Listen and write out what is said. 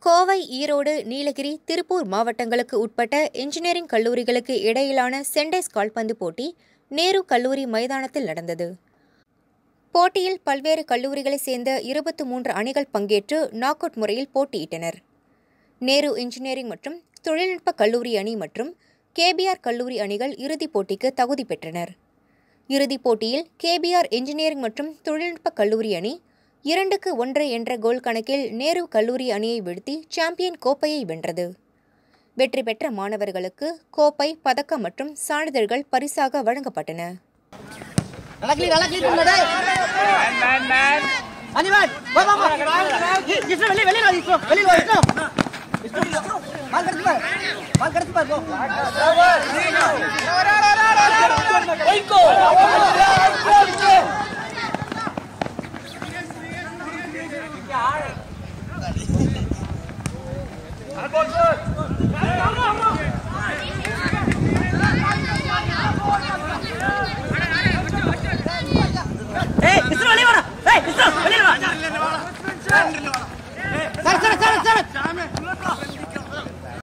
கோவை ஈரோடு நீலகிரி திருப்பூர் மாவட்டங்களுக்கு உட்பட்ட இன்ஜினியரிங் கல்லூரிகளுக்கு இடையிலான சென்டைஸ் கால்பந்து போட்டி நேரு கல்லூரி மைதானத்தில் நடந்தது போட்டியில் பல்வேறு கல்லூரிகளைச் சேர்ந்த இருபத்து மூன்று அணிகள் பங்கேற்று நாக் அவுட் முறையில் போட்டியிட்டனர் நேரு இன்ஜினியரிங் மற்றும் தொழில்நுட்ப கல்லூரி அணி மற்றும் கேபிஆர் கல்லூரி அணிகள் இறுதிப் போட்டிக்கு தகுதி பெற்றனர் இறுதிப் போட்டியில் கேபிஆர் இன்ஜினியரிங் மற்றும் தொழில்நுட்ப கல்லூரி அணி இரண்டுக்கு ஒன்று என்ற கோல் கணக்கில் நேரு கல்லூரி அணியை வீழ்த்தி சாம்பியன் கோப்பையை வென்றது வெற்றி பெற்ற மாணவர்களுக்கு கோப்பை பதக்கம் மற்றும் சான்றிதழ்கள் பரிசாக வழங்கப்பட்டன நல்லா கிளீன் நல்லா கிளீன் பண்ணு டேய் அனிவான் வா வா வா இஸ்ரோ வெளிய வெளிய வா இஸ்ரோ வெளிய வா இஸ்ரோ இஸ்ரோ பால் கடத்து பார் பால் கடத்து பார் போ Good.